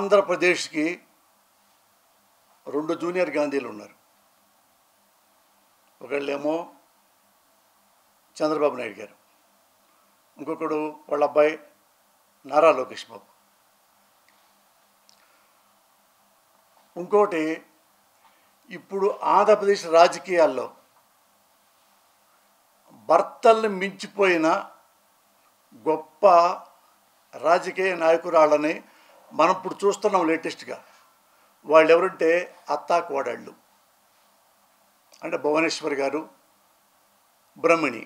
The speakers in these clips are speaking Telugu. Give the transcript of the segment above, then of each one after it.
ఆంధ్రప్రదేశ్కి రెండు జూనియర్ గాంధీలు ఉన్నారు ఒకళ్ళేమో చంద్రబాబు నాయుడు గారు ఇంకొకడు వాళ్ళ అబ్బాయి నారా లోకేష్ బాబు ఇంకోటి ఇప్పుడు ఆంధ్రప్రదేశ్ రాజకీయాల్లో భర్తల్ని మించిపోయిన గొప్ప రాజకీయ నాయకురాళ్ళని మనం ఇప్పుడు చూస్తున్నాం లేటెస్ట్గా వాళ్ళు ఎవరంటే అత్తా కోడళ్ళు అంటే భువనేశ్వర్ గారు బ్రహ్మిణి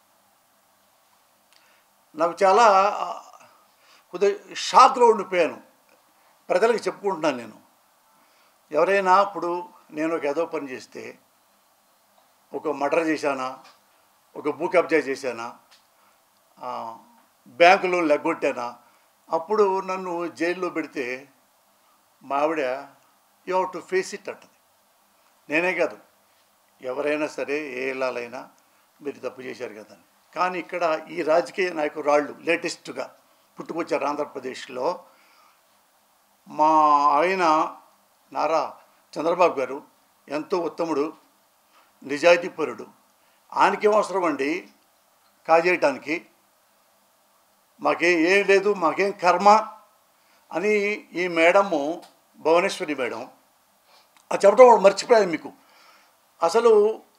నాకు చాలా కొద్దిగా షాక్లో ఉండిపోయాను ప్రజలకు చెప్పుకుంటున్నాను నేను ఎవరైనా ఇప్పుడు నేను ఒక ఏదో పని చేస్తే ఒక మర్డర్ చేశానా ఒక భూ కబ్జా చేశానా ఆ, బ్యాంకులో లెగ్గొట్టానా అప్పుడు నన్ను జైల్లో పెడితే మా ఆవిడ you have to face it అంటది నేనే కాదు ఎవరైనా సరే ఏ ఇళ్ళాలైనా మీరు తప్పు చేశారు కదా అని కానీ ఇక్కడ ఈ రాజకీయ నాయకురాళ్ళు లేటెస్ట్గా పుట్టుకొచ్చారు ఆంధ్రప్రదేశ్లో మా ఆయన నారా చంద్రబాబు గారు ఎంతో ఉత్తముడు నిజాయితీపరుడు ఆయనకేం అవసరం అండి కాజేయటానికి మాకే ఏం లేదు మాకేం కర్మ అని ఈ మేడము భువనేశ్వరి మేడం అది చెప్పడం వాడు మర్చిపోయాను మీకు అసలు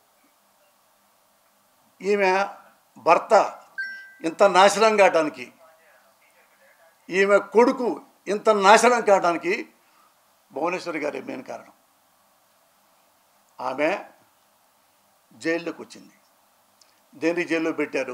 ఈమె భర్త ఇంత నాశనం కావటానికి ఈమె కొడుకు ఇంత నాశనం కావడానికి భువనేశ్వరి గారి మెయిన్ కారణం ఆమె జైల్లోకి వచ్చింది దేని జైల్లో పెట్టారు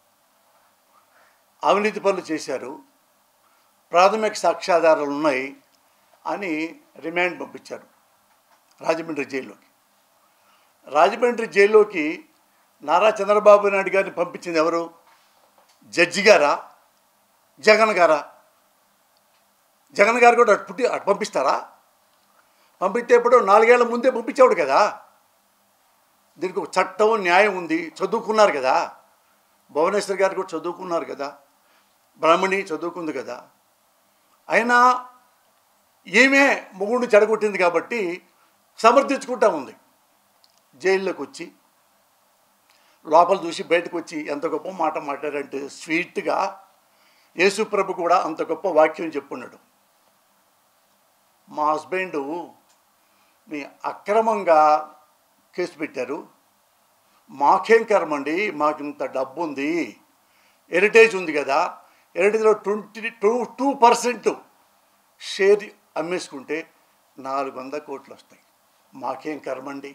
అవినీతి పనులు చేశారు ప్రాథమిక సాక్ష్యాధారాలు ఉన్నాయి అని రిమాండ్ పంపించారు రాజమండ్రి జైల్లోకి రాజమండ్రి జైల్లోకి నారా చంద్రబాబు నాయుడు గారిని పంపించింది ఎవరు జడ్జి గారా జగన్ గారా జగన్ గారు కూడా అటు పుట్టి అటు పంపిస్తారా పంపిస్తే ఇప్పుడు నాలుగేళ్ల ముందే పంపించేవాడు కదా దీనికి ఒక చట్టం న్యాయం ఉంది చదువుకున్నారు కదా భువనేశ్వర్ గారు కూడా చదువుకున్నారు కదా బ్రాహ్మణి చదువుకుంది కదా అయినా ఈమె మొగుడిని చెడగొట్టింది కాబట్టి సమర్థించుకుంటా ఉంది జైల్లోకి వచ్చి లోపల చూసి బయటకు వచ్చి ఎంత గొప్ప మాట మాట్లాడంటే స్వీట్గా యేసుప్రభు కూడా అంత గొప్ప వాక్యం చెప్పున్నాడు మా హస్బెండ్ మీ అక్రమంగా కేసు పెట్టారు మాకేం కర్మండి మాకు ఇంత డబ్బు ఉంది హెరిటేజ్ ఉంది కదా హెరిటేజ్లో twenty two two percent share అమ్మేసుకుంటే నాలుగు వందల కోట్లు వస్తాయి మాకేం కర్మండి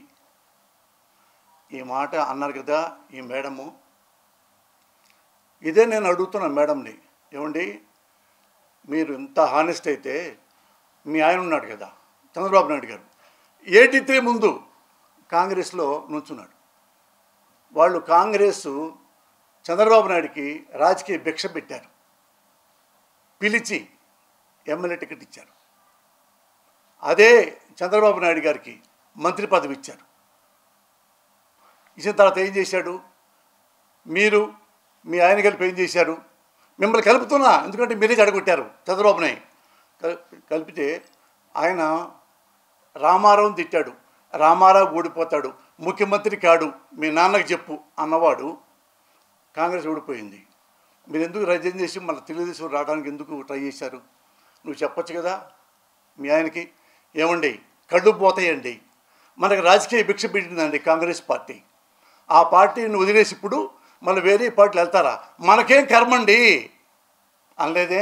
ఈ మాట అన్నారు కదా ఈ మేడము ఇదే నేను అడుగుతున్నా మేడంని ఏమండి మీరు ఇంత హానెస్ట్ అయితే మీ ఆయన ఉన్నాడు కదా చంద్రబాబు నాయుడు గారు ఎయిటీ త్రీ ముందు కాంగ్రెస్లో నుంచున్నాడు వాళ్ళు కాంగ్రెస్ చంద్రబాబు నాయుడికి రాజకీయ భిక్ష పెట్టారు పిలిచి ఎమ్మెల్యే టికెట్ ఇచ్చారు అదే చంద్రబాబు నాయుడు గారికి మంత్రి పదవి ఇచ్చారు ఇచ్చిన తర్వాత ఏం చేశాడు మీరు మీ ఆయన కలిపి ఏం చేశారు మిమ్మల్ని కలుపుతున్నా ఎందుకంటే మీరే జడగొట్టారు చంద్రబాబు నాయుడు కల్- కలిపితే ఆయన రామారావుని తిట్టాడు రామారావు ఓడిపోతాడు ముఖ్యమంత్రి కాడు మీ నాన్నకు చెప్పు అన్నవాడు కాంగ్రెస్ ఓడిపోయింది మీరు ఎందుకు రిజైన్ చేసి మళ్ళీ తెలుగుదేశం రావడానికి ఎందుకు ట్రై చేశారు నువ్వు చెప్పొచ్చు కదా మీ ఆయనకి ఏమండి కళ్ళు పోతాయండి మనకు రాజకీయ భిక్ష పెట్టిందండి కాంగ్రెస్ పార్టీ ఆ పార్టీని వదిలేసి ఇప్పుడు మళ్ళీ వేరే పార్టీలు వెళ్తారా మనకేం కర్మండి అనలేదే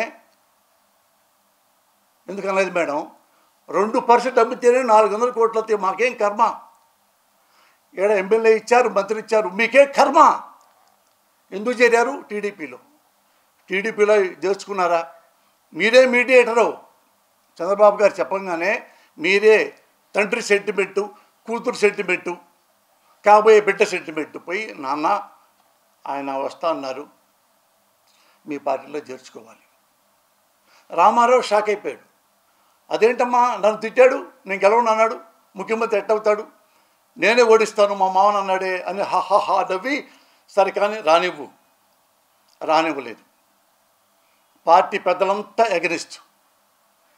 ఎందుకు అనలేదు మేడం రెండు పర్సెంట్ అమ్మితేనే నాలుగు వందల కోట్లు వస్తాయి మాకేం కర్మ ఏడ ఎమ్మెల్యే ఇచ్చారు మంత్రి ఇచ్చారు మీకే కర్మ ఎందుకు చేరారు టీడీపీలో టీడీపీలో చేర్చుకున్నారా మీరే మీడియేటరు చంద్రబాబు గారు చెప్పంగానే మీరే తండ్రి సెంటిమెంటు కూతురు సెంటిమెంటు కాబోయే బిడ్డ సెంటిమెంటు పోయి నాన్న ఆయన వస్తా అన్నారు మీ పార్టీలో చేర్చుకోవాలి రామారావు షాక్ అయిపోయాడు అదేంటమ్మా నన్ను తిట్టాడు నేను గెలవను అన్నాడు ముఖ్యమంత్రి ఎట్టవుతాడు నేనే ఓడిస్తాను మా మామని అన్నాడే అని హహా నవ్వి సరే కానీ రానివ్వు రానివ్వలేదు పార్టీ పెద్దలంతా ఎగరిస్తూ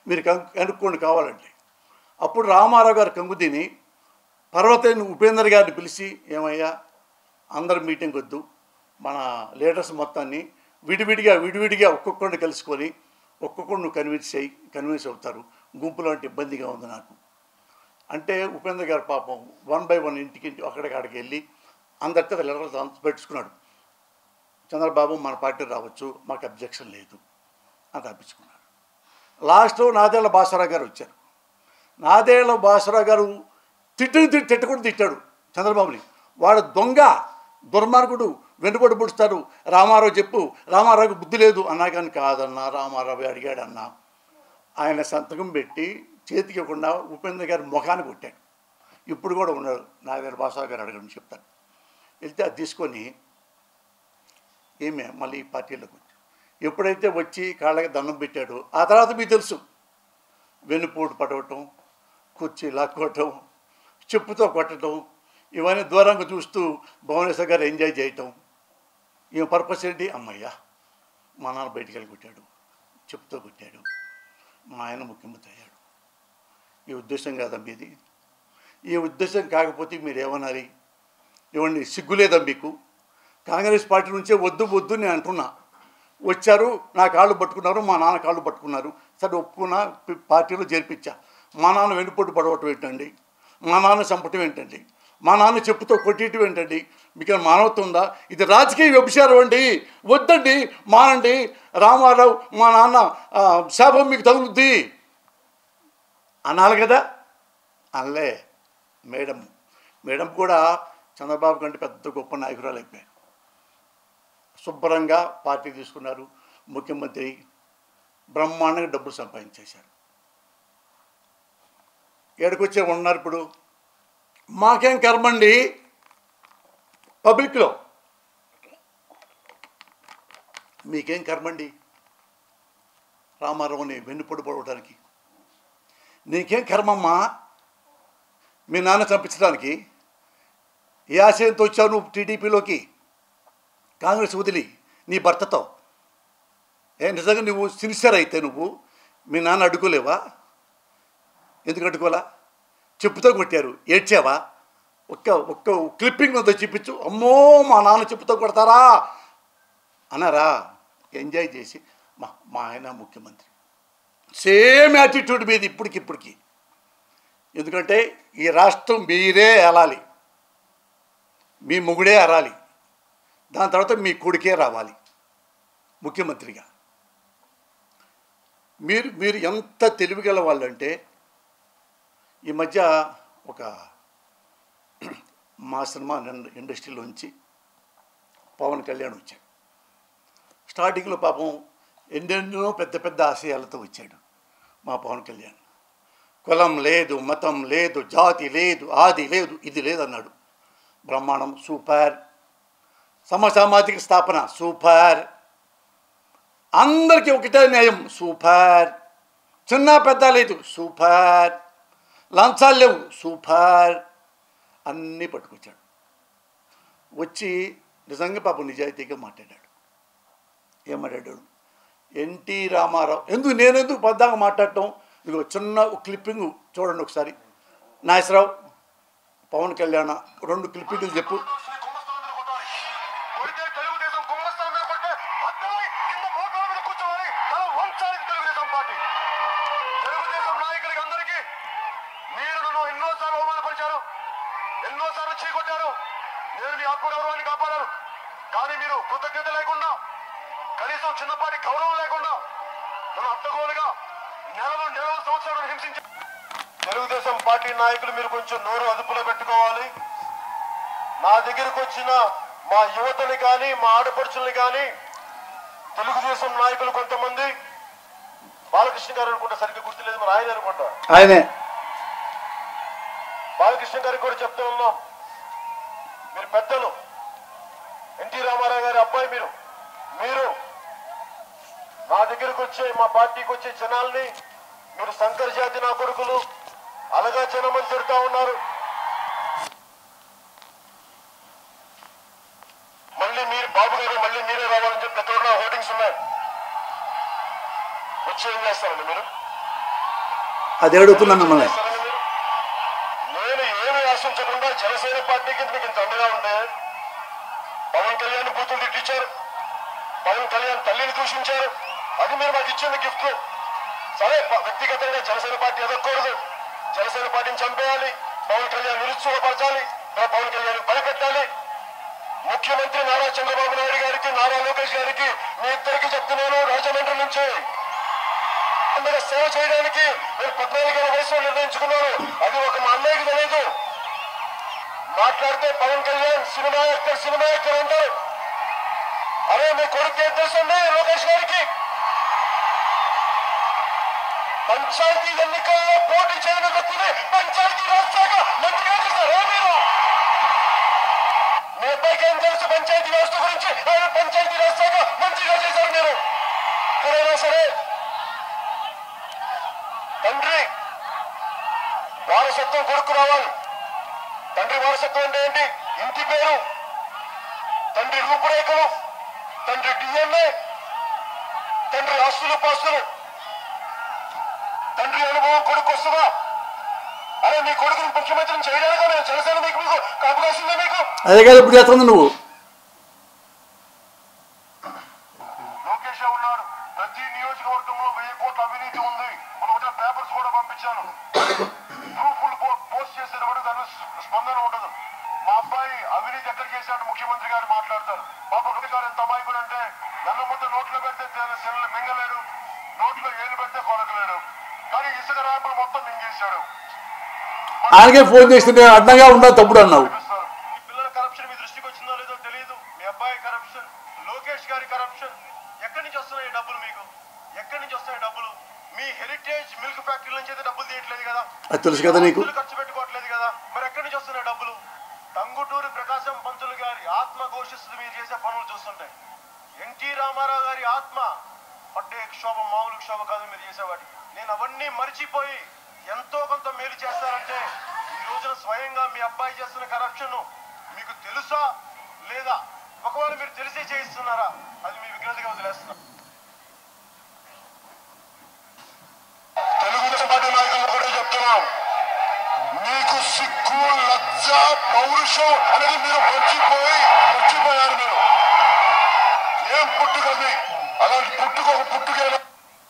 మీరు కను కనుక్కోండి కావాలంటే అప్పుడు రామారావు గారు కంగు తిని పర్వతైన ఉపేందర్ గారిని పిలిచి ఏమయ్యా అందరు మీటింగ్ వద్దు మన లీడర్స్ మొత్తాన్ని విడివిడిగా విడివిడిగా ఒక్కొక్కరిని కలుసుకొని ఒక్కొక్కరు నువ్వు కన్విన్స్ అయ్యి కన్విన్స్ అవుతారు గుంపులో అంటే ఇబ్బందిగా ఉంది నాకు అంటే ఉపేంద్ర గారు పాపం వన్ బై వన్ ఇంటికి అక్కడికి అక్కడికి వెళ్ళి అందరితో లెటర్లు పెట్టుకున్నాడు చంద్రబాబు మన పార్టీ రావచ్చు మాకు అబ్జెక్షన్ లేదు అని తప్పించుకున్నాడు లాస్ట్లో నాదేళ్ల భాస్వరావు గారు వచ్చారు నాదేళ్ల భాస్వరావు గారు తిట్టిన తిట్టి తిట్టకుండా తిట్టాడు చంద్రబాబుని వాడు దొంగ దుర్మార్గుడు వెనుబడి పుడుస్తాడు రామారావు చెప్పు రామారావుకి బుద్ధి లేదు అన్నా కానీ కాదన్నా రామారావు అడిగాడన్నా ఆయన సంతకం పెట్టి చేతికి ఇవ్వకుండా ఉపేంద్ర గారి ముఖాన్ని కొట్టాడు ఇప్పుడు కూడా ఉన్నాడు నా దగ్గర భాస్వరావు గారు అడగడం చెప్తాను వెళ్తే అది తీసుకొని ఏమే మళ్ళీ ఈ పార్టీలోకి వచ్చి ఎప్పుడైతే వచ్చి కాళ్ళకి దండం పెట్టాడో ఆ తర్వాత మీకు తెలుసు వెన్నుపోటు పడవటం కుర్చీ లాక్కోవటం చెప్పుతో కొట్టడం ఇవన్నీ దూరంగా చూస్తూ భువనేశ్వర్ గారు ఎంజాయ్ చేయటం ఈమె పర్పస్ ఏంటి అమ్మయ్యా మా నాన్న బయటికి వెళ్ళి కొట్టాడు చెప్పుతో కొట్టాడు మా ఆయన ముఖ్యమంత్రి అయ్యాడు ఈ ఉద్దేశం కాదా మీది ఈ ఉద్దేశం కాకపోతే మీరు ఏమనాలి ఇవ్వండి సిగ్గులేదా మీకు కాంగ్రెస్ పార్టీ నుంచే వద్దు వద్దు నేను అంటున్నా వచ్చారు నా కాళ్ళు పట్టుకున్నారు మా నాన్న కాళ్ళు పట్టుకున్నారు సరే ఒప్పుకున్నా పి- పార్టీలో చేర్పించా మా నాన్న వెనుపోటు పడవటం ఏంటండి మా నాన్న చంపటం ఏంటండి మా నాన్న చెప్పుతో కొట్టేయటం ఏంటండి మీకు ఏమైనా మానవత్వం ఉందా ఇది రాజకీయ వ్యభిచారం అండి వద్దండి మానండి రామారావు మా నాన్న ఆ, శాపం మీకు తగులుద్ది అనాలి కదా అనలే మేడం మేడం కూడా చంద్రబాబు కంటే పెద్ద గొప్ప నాయకురాలు అయిపోయారు శుభ్రంగా పార్టీ తీసుకున్నారు ముఖ్యమంత్రి బ్రహ్మాండంగా డబ్బులు సంపాదించేశారు ఏడకొచ్చే ఉన్నారు ఇప్పుడు మాకేం కర్మండి పబ్లిక్లో మీకేం కర్మండి రామారావుని వెన్నుపొడి పడవడానికి నీకేం కర్మమ్మా మీ నాన్న చంపించడానికి ఏ ఆశయంతో వచ్చావు నువ్వు టీడీపీలోకి కాంగ్రెస్ వదిలి నీ భర్తతో ఏ నిజంగా నువ్వు సిన్సియర్ అయితే నువ్వు మీ నాన్న అడ్డుకోలేవా ఎందుకు అడ్డుకోలా చెప్పుతో కొట్టారు ఏడ్చావా ఒక్క ఒక్క క్లిప్పింగ్ ఉందో చూపించు అమ్మో మా నాన్న చెప్పుతో కొడతారా అన్నారా ఎంజాయ్ చేసి మా మా ఆయన ముఖ్యమంత్రి సేమ్ యాటిట్యూడ్ మీద ఇప్పటికి ఇప్పటికి ఎందుకంటే ఈ రాష్ట్రం మీరే వెళ్ళాలి మీ మొగుడే అరాలి దాని తర్వాత మీ కొడుకే రావాలి ముఖ్యమంత్రిగా మీరు మీరు ఎంత తెలివిగల వాళ్ళంటే ఈ మధ్య ఒక మా సినిమా ఇండ- ఇండస్ట్రీలోంచి పవన్ కళ్యాణ్ వచ్చాడు స్టార్టింగ్లో పాపం ఎన్నెన్నో పెద్ద పెద్ద ఆశయాలతో వచ్చాడు మా పవన్ కళ్యాణ్ కులం లేదు మతం లేదు జాతి లేదు ఆది లేదు ఇది లేదన్నాడు బ్రహ్మాండం సూపర్ సమసామాజిక స్థాపన సూపర్ అందరికీ ఒకటే న్యాయం సూపర్ చిన్న పెద్ద లేదు సూపర్ లంచాలు లేవు సూపర్ అన్నీ పట్టుకొచ్చాడు వచ్చి నిజంగా పాపం నిజాయితీగా మాట్లాడాడు ఏం మాట్లాడాడు ఎన్టీ రామారావు ఎందుకు నేను ఎందుకు పద్దాగా మాట్లాడటం ఇదిగో చిన్న క్లిప్పింగ్ చూడండి ఒకసారి నాగేశ్వరరావు పవన్ కళ్యాణ్ రెండు క్లిప్పింగ్లు చెప్పు కుంభస్థానం మీద కొట్టాలి కొడితే తెలుగుదేశం కుంభస్థానం మీద కొడితే అద్దమై కింద మోకాల మీద కూర్చోవాలి తల వంచాలి తెలుగుదేశం పార్టీ తెలుగుదేశం నాయకులకి అందరికీ మీరు నన్ను ఎన్నోసార్లు అవమానపరిచారు ఎన్నోసార్లు చీకొట్టారు నేను మీ ఆత్మగౌరవాన్ని కాపాడాను కానీ మీరు కృతజ్ఞత లేకుండా కనీసం చిన్నపాటి గౌరవం లేకుండా నన్ను అడ్డగోలుగా నెలలు నెలలు సంవత్సరాలు హింసించారు తెలుగుదేశం పార్టీ నాయకులు మీరు కొంచెం నోరు అదుపులో పెట్టుకోవాలి నా దగ్గరకు వచ్చిన మా యువతని కానీ మా ఆడపడుచుల్ని కానీ తెలుగుదేశం నాయకులు కొంతమంది బాలకృష్ణ గారు అనుకుంటా సరిగ్గా గుర్తులేదు మరి ఆయన అనుకుంటా ఆయనే బాలకృష్ణ గారికి కూడా చెప్తా ఉన్నాం మీరు పెద్దలు ఎన్టీ రామారావు గారి అబ్బాయి మీరు మీరు నా దగ్గరకు వచ్చే మా పార్టీకి వచ్చే జనాల్ని మీరు శంకర్ జాతి నా కొడుకులు అలగా జనమని తిడతా ఉన్నారు మళ్ళీ మీరు బాబు గారు మళ్ళీ మీరే రావాలని చెప్పి ఎక్కడ హోర్డింగ్స్ ఉన్నాయి వచ్చి ఏం చేస్తారండి మీరు అది అడుగుతున్నా మిమ్మల్ని నేను ఏమి ఆశించకుండా జనసేన పార్టీకి మీకు ఇంత అండగా ఉంటే పవన్ కళ్యాణ్ బూతులు తిట్టించారు పవన్ కళ్యాణ్ తల్లిని దూషించారు అది మీరు మాకు ఇచ్చింది గిఫ్ట్ సరే ప- వ్యక్తిగతంగా జనసేన పార్టీ ఎదగకూడదు జనసేన పార్టీని చంపేయాలి పవన్ కళ్యాణ్ నిరుత్సాహపరచాలి లేదా పవన్ కళ్యాణ్ భయపెట్టాలి ముఖ్యమంత్రి నారా చంద్రబాబు నాయుడు గారికి నారా లోకేష్ గారికి మీ ఇద్దరికి చెప్తున్నాను రాజమండ్రి నుంచి అందరూ సేవ చేయడానికి నేను పద్నాలుగేళ్ల వయసులో నిర్ణయించుకున్నాను అది ఒక మా అన్నయ్యకి తెలియదు మాట్లాడితే Pawan Kalyan cinema actor cinema actor అంటారు అరే మీ కొడుకు ఏం తెలుసండి లోకేష్ గారికి పంచాయతీ ఎన్నికల్లో పోటీ చేయని వ్యక్తిని పంచాయతీ రాజ్ శాఖ మంత్రిగా చేశారే మీరు మీ అబ్బాయికి ఏం తెలుసు పంచాయతీ వ్యవస్థ గురించి ఆయన పంచాయతీ రాజ్ శాఖ మంత్రిగా చేశారు మీరు ఎక్కడైనా సరే తండ్రి వారసత్వం కొడుకు రావాలి తండ్రి వారసత్వం అంటే ఏంటి ఇంటి పేరు తండ్రి రూపురేఖలు తండ్రి డిఎన్ఏ తండ్రి ఆస్తులు పాస్తులు తండ్రి అనుభవం కొడుకు వస్తుందా అరే మీ కొడుకుని ముఖ్యమంత్రిని చేయడానికి నేను జనసేన మీకు మీకు అవకాశం ఉందా మీకు అదే కదా ఇప్పుడు చేస్తుంది నువ్వు లోకేష్ ఉన్నారు ప్రతి నియోజకవర్గంలో వెయ్యి కోట్ల అవినీతి ఉంది మన ఒకటే పేపర్స్ కూడా పంపించాను ప్రూఫ్లు పోస్ట్ చేసేటప్పుడు దాని స్పందన ఉండదు మా అబ్బాయి అవినీతి ఎక్కడ చేశాడు ముఖ్యమంత్రి గారు మాట్లాడతారు పాప ఒకటి గారు ఎంత అమాయకుడు అంటే నన్ను ముద్ద నోట్లో పెడితే తెల్ల- తెల్ల మింగలేడు నోట్లో ఏలు పెడితే కొలకలేడు కానీ ఇసుక ర్యాంపులు మొత్తం మింగేశాడు ఆయనకే ఫోన్ చేస్తే నేను అడ్డంగా ఉందా తప్పుడు అన్నావు చూపిస్తారు. ఈ పిల్లల కరప్షన్ మీ దృష్టికి వచ్చిందో లేదో తెలియదు మీ అబ్బాయి కరప్షన్ లోకేష్ గారి కరప్షన్ ఎక్కడి నుంచి వస్తున్నాయి ఈ డబ్బులు మీకు ఎక్కడి నుంచి వస్తాయి డబ్బులు మీ హెరిటేజ్ మిల్క్ ఫ్యాక్టరీ నుంచి అయితే డబ్బులు తీయట్లేదు కదా అది తెలుసు కదా నీకు డబ్బులు ఖర్చు పెట్టుకోవట్లేదు కదా మరి ఎక్కడి నుంచి వస్తున్నాయి డబ్బులు టంగుటూరి ప్రకాశం పంతులు గారి ఆత్మ ఘోషిస్తుంది మీరు చేసే పనులు చూస్తుంటాయి ఎన్టీ రామారావు గారి ఆత్మ పడ్డే క్షోభ మామూలు క్షోభ కాదు మీరు చేసేవాటి నేను అవన్నీ మర్చిపోయి ఎంతో కొంత మేలు చేస్తారంటే ఈ రోజున స్వయంగా మీ అబ్బాయి చేస్తున్న కరప్షన్ మీకు తెలుసా లేదా ఒకవేళ మీరు తెలిసే చేయిస్తున్నారా అది మీ విఘ్నతగా వదిలేస్తున్నా తెలుగుదేశం పార్టీ నాయకులు కూడా చెప్తున్నాం మీకు సిగ్గు లజ్జ పౌరుషం అనేది మీరు మర్చిపోయి మర్చిపోయారు మీరు ఏం పుట్టుకది అలాంటి పుట్టుక ఒక పుట్టుకేనా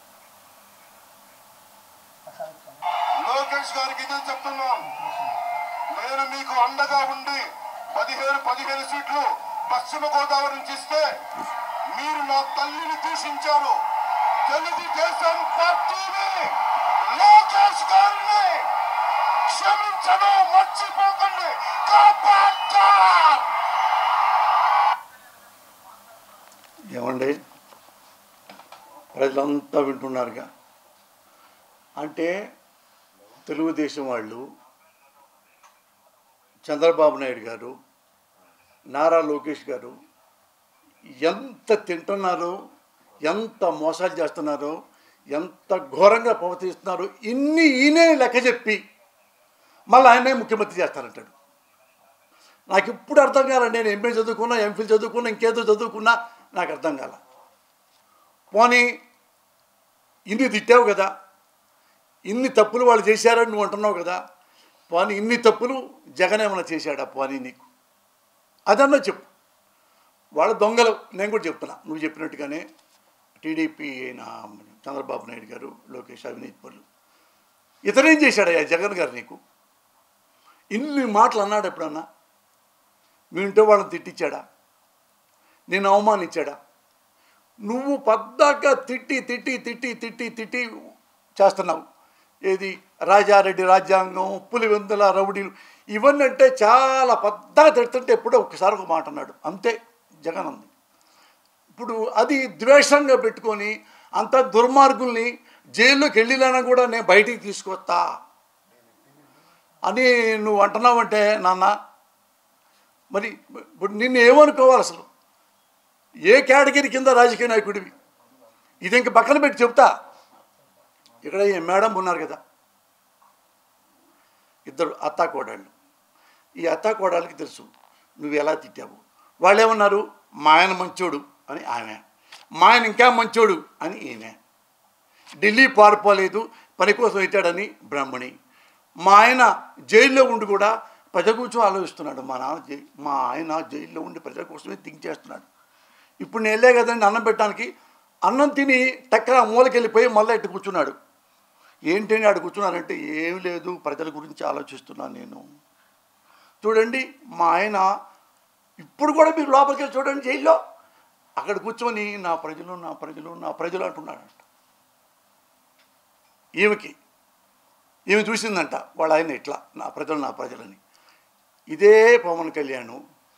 లోకేష్ గారికి ఇదే చెప్తున్నాం నేను మీకు అండగా ఉండి పదిహేను పదిహేను సీట్లు పశ్చిమ గోదావరి నుంచి ఇస్తే మీరు నా తల్లిని దూషించారు తెలుగుదేశం పార్టీని లోకేష్ గారిని క్షమించడం మర్చిపోకండి కాపాడతాం ఏమండి ప్రజలంతా వింటున్నారుగా అంటే తెలుగుదేశం వాళ్ళు చంద్రబాబు నాయుడు గారు నారా లోకేష్ గారు ఎంత తింటున్నారో ఎంత మోసాలు చేస్తున్నారో ఎంత ఘోరంగా ప్రవర్తిస్తున్నారో ఇన్ని ఈయనే లెక్క చెప్పి మళ్ళీ ఆయనే ముఖ్యమంత్రి చేస్తారంటాడు నాకు ఇప్పుడు అర్థం కాలేదు నేను ఎంపీ చదువుకున్నా ఎంఫిల్ చదువుకున్నా ఇంకేదో చదువుకున్నా నాకు అర్థం కాల పోనీ ఇన్ని తిట్టావు కదా ఇన్ని తప్పులు వాళ్ళు చేశారని నువ్వు అంటున్నావు కదా పోనీ ఇన్ని తప్పులు జగన్ ఏమైనా చేశాడా పోనీ నీకు అదన్నా చెప్పు వాళ్ళ దొంగలు నేను కూడా చెప్తున్నా నువ్వు చెప్పినట్టుగానే టీడీపీ అయిన చంద్రబాబు నాయుడు గారు లోకేష్ అవినీతి పనులు ఇతనేం చేశాడయ్యా జగన్ గారు నీకు ఇన్ని మాటలు అన్నాడు ఎప్పుడన్నా మీ ఇంట్లో వాళ్ళని తిట్టించాడా నేను అవమానించాడా నువ్వు పద్దాక తిట్టి తిట్టి తిట్టి తిట్టి తిట్టి చేస్తున్నావు ఏది రాజారెడ్డి రాజ్యాంగం పులివెందుల రౌడీలు ఇవన్నీ అంటే చాలా పద్దాక తిడుతుంటే ఎప్పుడో ఒకసారి ఒక మాట అన్నాడు అంతే జగన్ అంది ఇప్పుడు అది ద్వేషంగా పెట్టుకొని అంత దుర్మార్గుల్ని జైల్లోకి వెళ్ళినా కూడా నేను బయటికి తీసుకొస్తా అని నువ్వు అంటున్నావంటే నాన్న మరి ఇప్పుడు నిన్ను ఏమనుకోవాలి అసలు ఏ కేటగిరీ కింద రాజకీయ నాయకుడివి ఇది ఇంక పక్కన పెట్టి చెప్తా ఇక్కడ ఈ మేడం ఉన్నారు కదా ఇద్దరు అత్తా కోడళ్ళు ఈ అత్తా కోడళ్ళకి తెలుసు నువ్వు ఎలా తిట్టావు వాళ్ళు ఏమన్నారు మా ఆయన మంచోడు అని ఆమె మా ఆయన ఇంకా మంచోడు అని ఈమె ఢిల్లీ పారిపోలేదు పని కోసం ఇచ్చాడని బ్రాహ్మణి మా ఆయన జైల్లో ఉండి కూడా ప్రజల కోసం ఆలోచిస్తున్నాడు మా నాన్న జై మా ఆయన జైల్లో ఉండి ప్రజల కోసమే థింక్ చేస్తున్నాడు ఇప్పుడు నేను వెళ్ళే కదండి అన్నం పెట్టడానికి అన్నం తిని టక్కన మూలకి వెళ్ళిపోయి మళ్ళీ ఇటు కూర్చున్నాడు ఏంటని ఆడు కూర్చున్నారంటే ఏం లేదు ప్రజల గురించి ఆలోచిస్తున్నాను నేను చూడండి మా ఆయన ఇప్పుడు కూడా మీరు లోపలికి వెళ్ళి చూడండి జైల్లో అక్కడ కూర్చొని నా ప్రజలు నా ప్రజలు నా ప్రజలు అంటున్నాడంట ఈమెకి ఈమె చూసిందంట వాళ్ళ ఆయన ఇట్లా నా ప్రజలు నా ప్రజలని ఇదే పవన్ కళ్యాణ్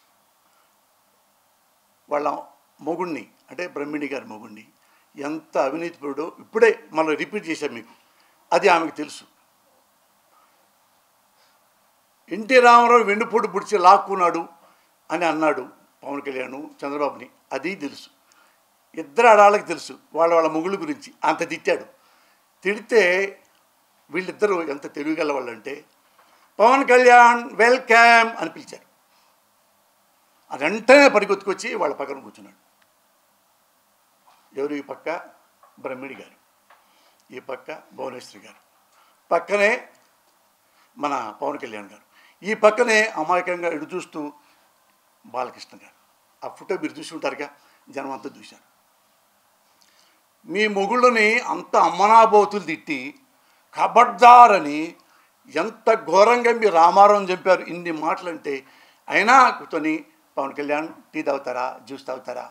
వాళ్ళ మొగుణ్ణి అంటే బ్రహ్మిణి గారి మొగుణ్ణి ఎంత అవినీతిపరుడో ఇప్పుడే మళ్ళీ రిపీట్ చేశాం మీకు అది ఆమెకు తెలుసు ఎన్టీ రామారావు వెన్నుపోటు పుడిచి లాక్కున్నాడు అని అన్నాడు పవన్ కళ్యాణ్ చంద్రబాబుని అది తెలుసు ఇద్దరు ఆడాళ్ళకి తెలుసు వాళ్ళ వాళ్ళ మొగుళ్ళ గురించి అంత తిట్టాడు తిడితే వీళ్ళిద్దరూ ఎంత తెలివిగల వాళ్ళు అంటే పవన్ కళ్యాణ్ వెల్కమ్ అని పిలిచారు అది వెంటనే పరిగెత్తుకొచ్చి వాళ్ళ పక్కన కూర్చున్నాడు ఎవరు ఈ పక్క బ్రహ్మిడి గారు ఈ పక్క భువనేశ్వరి గారు పక్కనే మన పవన్ కళ్యాణ్ గారు ఈ పక్కనే అమాయకంగా ఎడు చూస్తూ బాలకృష్ణ గారు ఆ ఫోటో మీరు చూసి ఉంటారుగా జనం అంతా చూశారు మీ మొగుళ్ళని అంత అమ్మనాబోతులు తిట్టి కబడ్దారని ఎంత ఘోరంగా మీరు రామారావు చంపారు ఇన్ని మాటలంటే అయినా కూర్చొని పవన్ కళ్యాణ్ టీ తాగుతారా జ్యూస్ తాగుతారా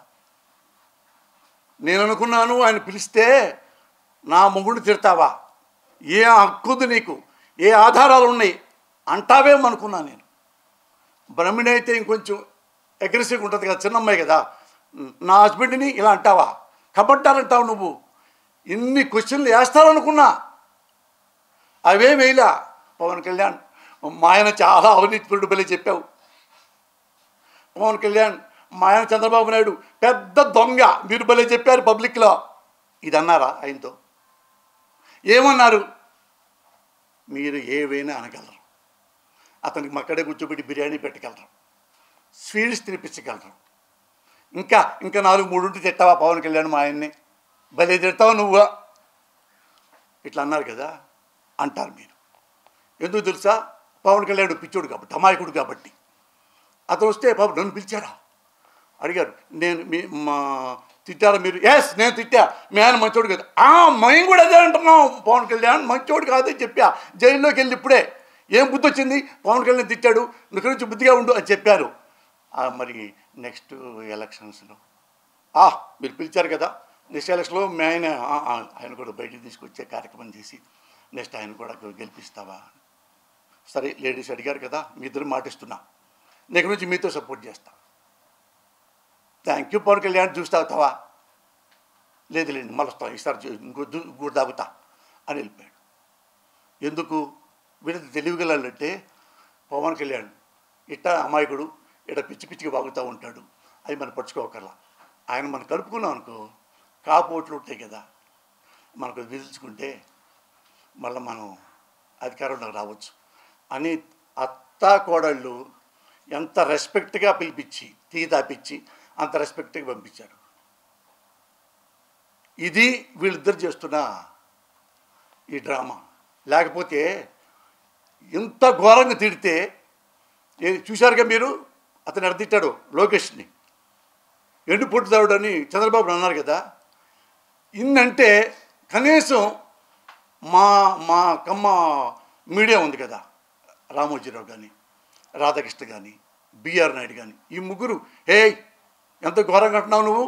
నేను అనుకున్నాను ఆయన పిలిస్తే నా మొగుడు తిడతావా ఏ హక్కుంది నీకు ఏ ఆధారాలు ఉన్నాయి అంటావేమనుకున్నా నేను బ్రహ్మిణి అయితే ఇంకొంచెం అగ్రెసివ్గా ఉంటుంది కదా చిన్న అమ్మాయి కదా నా హస్బెండ్ని ఇలా అంటావా కబడ్డారంటావు నువ్వు ఇన్ని క్వశ్చన్లు వేస్తారనుకున్నా అవేం వేయలా పవన్ కళ్యాణ్ మా ఆయన చాలా అవినీతిపరుడు బలి చెప్పావు పవన్ కళ్యాణ్ మా ఆయన చంద్రబాబు నాయుడు పెద్ద దొంగ మీరు భలే చెప్పారు పబ్లిక్లో ఇది అన్నారా ఆయనతో ఏమన్నారు మీరు ఏవైనా అనగలరు అతనికి మక్కడే కూర్చోబెట్టి బిర్యానీ పెట్టగలరు స్వీట్స్ తినిపించగలరు ఇంకా ఇంకా నాలుగు మూడుంటి తిట్టావా పవన్ కళ్యాణ్ మా ఆయన్ని భలే తిడతావు నువ్వు ఇట్లా అన్నారు కదా అంటారు మీరు ఎందుకు తెలుసా పవన్ కళ్యాణ్ పిచ్చోడు కాబట్టి అమాయకుడు కాబట్టి అతను వస్తే బాబు నన్ను పిలిచారా అడిగారు నేను మీ మా తిట్టారా మీరు ఎస్ నేను తిట్టా మీ ఆయన మంచోడు కాదు ఆ మేము కూడా అదే అంటున్నాం పవన్ కళ్యాణ్ మంచోడు కాదని చెప్పా జైల్లోకి వెళ్ళి ఇప్పుడే ఏం బుద్ధి వచ్చింది పవన్ కళ్యాణ్ తిట్టాడు నువ్వు నుంచి బుద్ధిగా ఉండు అని చెప్పారు ఆ, మరి నెక్స్ట్ ఎలక్షన్స్లో ఆ మీరు పిలిచారు కదా నెక్స్ట్ ఎలక్షన్లో మీ ఆయన ఆ, ఆ, ఆయన కూడా బయటికి తీసుకొచ్చే కార్యక్రమం చేసి నెక్స్ట్ ఆయన కూడా గెలిపిస్తావా సరే లేడీస్ అడిగారు కదా మీ ఇద్దరు మాటిస్తున్నా నెక్స్ట్ నుంచి మీతో సపోర్ట్ చేస్తా thank you Pawan Kalyan juice తాగుతావా లేదు లేండి మళ్ళీ వస్తాం ఈసారి జ్యూ- ఇంకో జ్యూ- ఇంకోటి తాగుతా అని వెళ్ళిపోయాడు ఎందుకు వీళ్ళది తెలివిగలంటే పవన్ కళ్యాణ్ ఇట్ట అమాయకుడు ఇట్ట పిచ్చి పిచ్చిగా బాగుతూ ఉంటాడు అది మనం పరుచుకోకర్లా ఆయన మనం కలుపుకున్నాం అనుకో కాపు ఓట్లు ఉంటాయి కదా మనకు విధించుకుంటే మళ్ళీ మనం అధికారంలోకి రావచ్చు అని అత్తా కోడళ్ళు ఎంత రెస్పెక్ట్గా పిలిపించి టీ తాపించి అంత రెస్పెక్ట్గా పంపించారు ఇది వీళ్ళిద్దరు చేస్తున్న ఈ డ్రామా లేకపోతే ఇంత ఘోరంగా తిడితే ఏ- చూశారుగా మీరు అతను ఎడతిట్టాడు లోకేష్ని ఎండు పొట్టుదావుడు అని చంద్రబాబు అన్నారు కదా ఇన్నంటే కనీసం మా మా కమ్మ మీడియా ఉంది కదా రామోజీరావు కానీ రాధాకృష్ణ కానీ బిఆర్ నాయుడు కానీ ఈ ముగ్గురు హే ఎంత ఘోరంగా అంటున్నావు నువ్వు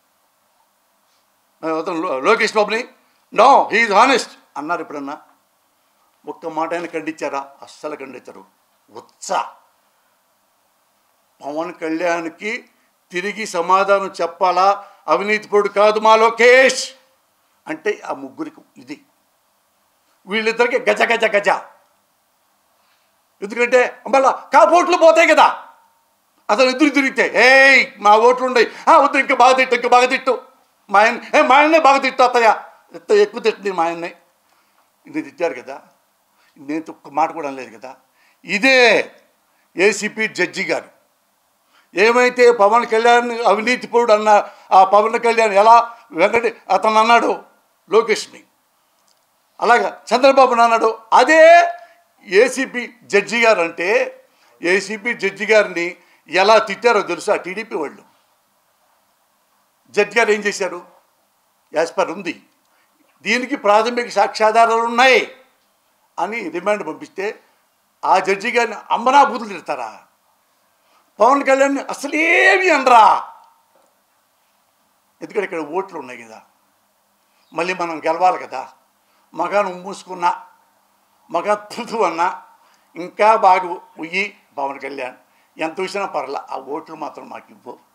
ఆ, అతను లో- లోకేష్ బాబుని నో హీఈ్ హానెస్ట్ అన్నారు ఎప్పుడన్నా ఒక్క మాట ఆయన ఖండించారా అస్సలు ఖండించరు ఉత్సా పవన్ కళ్యాణ్కి తిరిగి సమాధానం చెప్పాలా అవినీతిపరుడు కాదు మా లోకేష్ అంటే ఆ ముగ్గురికి ఇది వీళ్ళిద్దరికి గజ గజ గజ ఎందుకంటే మళ్ళా కాపోట్లు పోతాయి కదా అతను ఎదురు తిరిగితే ఏయ్ మా ఓట్లు ఉండయి ఆ వద్దు ఇంకా బాగా తిట్టు ఇంకా బాగా తిట్టు మా ఆయన ఏ మా ఆయన్నే బాగా తిట్టు అత్తయ్య ఎంత ఎక్కువ తిట్టింది మా ఆయన్ని ఇది తిట్టారు కదా నేను ఒక్క మాట కూడా అనలేదు కదా ఇదే ఏసీపీ జడ్జి గారు ఏమైతే పవన్ కళ్యాణ్ అవినీతిపరుడు అన్న ఆ పవన్ కళ్యాణ్ ఎలా వెంకట అతను అన్నాడు లోకేష్ని అలాగా చంద్రబాబు నాయుడు అదే ఏసీపీ జడ్జి గారు అంటే ఏసీపీ జడ్జి గారిని ఎలా తిట్టారో తెలుసా టీడీపీ వాళ్ళు జడ్జి గారు ఏం చేశారు యాజ్ పర్ ఉంది దీనికి ప్రాథమిక సాక్ష్యాధారాలు ఉన్నాయి అని రిమాండ్ పంపిస్తే ఆ జడ్జి గారిని అమ్మనా బూతులు తిడతారా పవన్ కళ్యాణ్ అసలేమి అనరా ఎందుకంటే ఇక్కడ ఓట్లు ఉన్నాయి కదా మళ్ళీ మనం గెలవాలి కదా మగాను మూసుకున్నా మగ తుదు అన్నా ఇంకా బాగా ఉయ్యి పవన్ కళ్యాణ్ ఎంత చూసినా పర్లా ఆ ఓట్లు మాత్రం మాకు ఇవ్వు